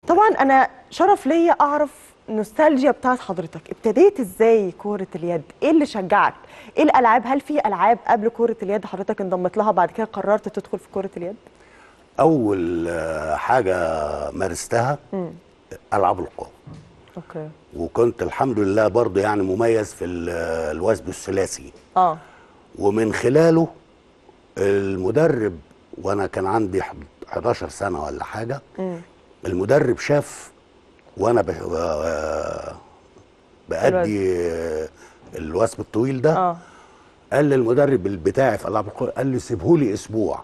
طبعا انا شرف ليا اعرف نوستالجيا بتاعت حضرتك ابتديت ازاي كرة اليد ايه اللي شجعك ايه الالعاب هل في العاب قبل كرة اليد حضرتك انضمت لها بعد كده قررت تدخل في كرة اليد اول آه، حاجه مارستها العاب القوى اوكي وكنت الحمد لله برضه يعني مميز في ال- الوثب الثلاثي اه ومن خلاله المدرب وانا كان عندي حد- 11 سنه ولا حاجه المدرب شاف وانا ب- آه، بأدي آه، الوثب الطويل ده اه قال لي المدرب بتاعي في العاب القوى قال لي سيبهولي اسبوع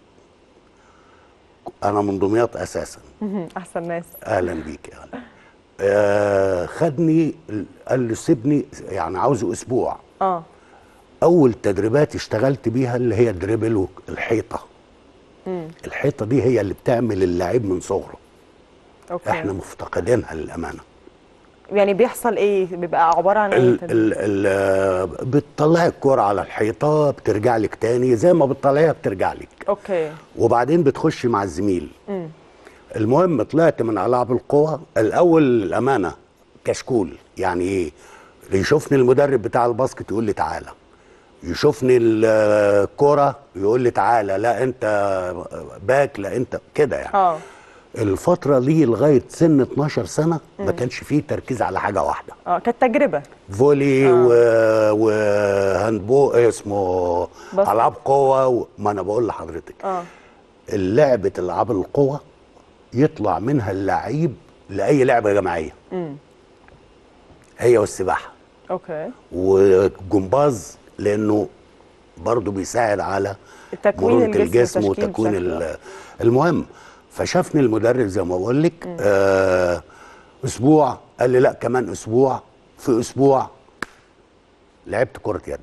انا من دمياط اساسا مهم. احسن ناس اهلا بيك يا هلا آه خدني قال لي سيبني يعني عاوزه اسبوع اه اول تدريبات اشتغلت بيها اللي هي الدريبل والحيطه الحيطه دي هي اللي بتعمل اللعيب من صغره اوكي احنا مفتقدينها للامانه يعني بيحصل ايه بيبقى عباره عن ايه ال تدريب؟ ال ال بتطلعي الكرة على الحيطه بترجع لك تاني زي ما بتطلعيها بترجع لك اوكي وبعدين بتخش مع الزميل المهم طلعت من العاب القوى الاول الامانه كشكول يعني ايه يشوفني المدرب بتاع الباسكت يقول لي تعالى يشوفني ال- الكوره يقول لي تعالى لا انت باك لا انت كده يعني اه الفتره دي لغايه سن 12 سنه ما كانش فيه تركيز على حاجه واحده اه كانت تجربه فولي و... وهاندبو اسمه باسكت. العاب قوه و... ما انا بقول لحضرتك اه اللعبة العاب القوى يطلع منها اللعيب لأي لعبة جماعية هي والسباحة اوكي والجمباز لأنه برضه بيساعد على تكوين مرونة الجسم الجسم وتشكيل وتكوين بشكل ال- المهم فشافني المدرب زي ما بقول لك آه اسبوع قال لي لا كمان اسبوع في اسبوع لعبت كرة يد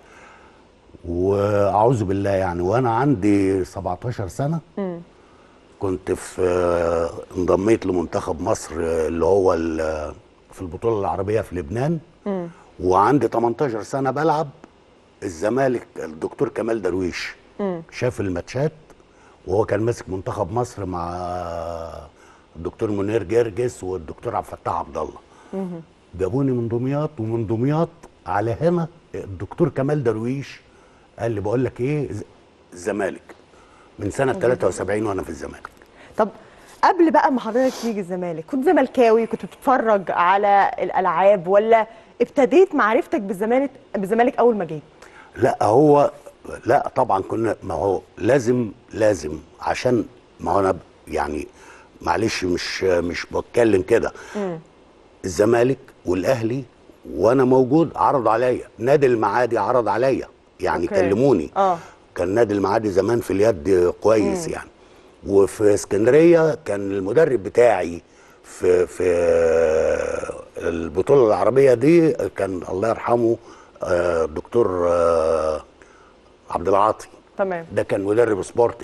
واعوذ بالله يعني وانا عندي 17 سنه كنت في آه، انضميت لمنتخب مصر آه، اللي هو ال- في البطوله العربيه في لبنان وعندي 18 سنه بلعب الزمالك الدكتور كمال درويش شاف الماتشات وهو كان ماسك منتخب مصر مع الدكتور منير جرجس والدكتور عبد الفتاح عبد الله جابوني من دمياط ومن دمياط على هنا الدكتور كمال درويش قال لي بقول لك ايه ز- الزمالك من سنه 73 وانا في الزمالك طب قبل بقى ما حضرتك تيجي الزمالك كنت زملكاوي كنت بتتفرج على الالعاب ولا ابتديت معرفتك بالزمالك بالزمالك اول ما جيت لا هو لا طبعا كنا ما هو لازم لازم عشان ما هو انا ب- يعني معلش مش مش بتكلم كده الزمالك والاهلي وانا موجود عرض عليا نادي المعادي عرض عليا يعني أوكي. كلموني اه كان نادي المعادي زمان في اليد كويس يعني وفي اسكندريه كان المدرب بتاعي في في البطوله العربيه دي كان الله يرحمه آه، الدكتور آه، عبد العاطي تمام ده كان مدرب سبورتنج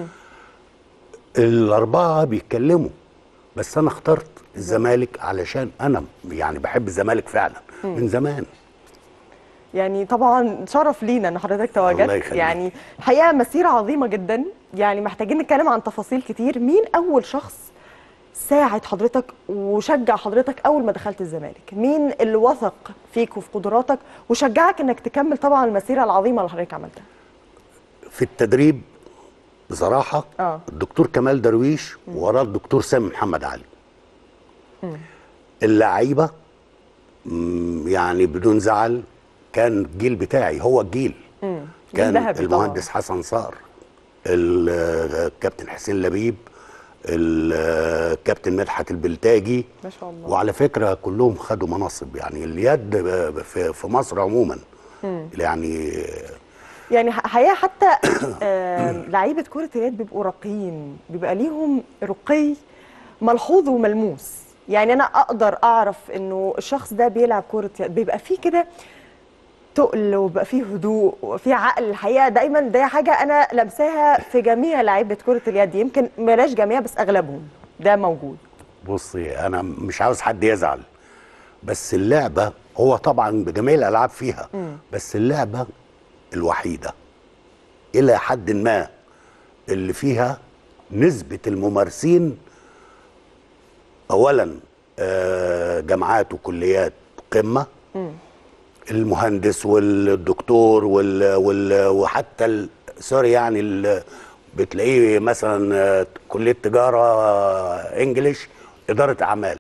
الاربعه بيتكلموا بس انا اخترت الزمالك علشان انا يعني بحب الزمالك فعلا من زمان يعني طبعا شرف لينا ان حضرتك الله تواجدت يخليك. يعني الحقيقه مسيره عظيمه جدا يعني محتاجين نتكلم عن تفاصيل كتير مين اول شخص ساعد حضرتك وشجع حضرتك اول ما دخلت الزمالك مين اللي وثق فيك وفي قدراتك وشجعك انك تكمل طبعا المسيره العظيمه اللي حضرتك عملتها في التدريب بصراحة آه. الدكتور كمال درويش وراه الدكتور سامي محمد علي اللعيبة مم، يعني بدون زعل كان الجيل بتاعي هو الجيل كان ذهبي المهندس حسن صقر ال- الكابتن حسين لبيب الكابتن مدحت البلتاجي ما شاء الله وعلى فكرة كلهم خدوا مناصب يعني اليد ب- في في مصر عموما يعني يعني ح- حقيقه حتى آم، لعيبه كره اليد بيبقوا راقيين بيبقى ليهم رقي ملحوظ وملموس يعني انا اقدر اعرف انه الشخص ده بيلعب كره يد بيبقى فيه كده تقل وبقى فيه هدوء وفيه عقل الحقيقه دايما ده حاجه انا لمساها في جميع لعيبه كره اليد يمكن بلاش جميع بس اغلبهم ده موجود بصي انا مش عاوز حد يزعل بس اللعبه هو طبعا بجميع الالعاب فيها بس اللعبه الوحيده الى حد ما اللي فيها نسبه الممارسين اولا آه، جامعات وكليات قمه المهندس والدكتور وال وال وحتى ال- سوري يعني ال- بتلاقيه مثلا آه، كليه تجاره آه، انجليش اداره اعمال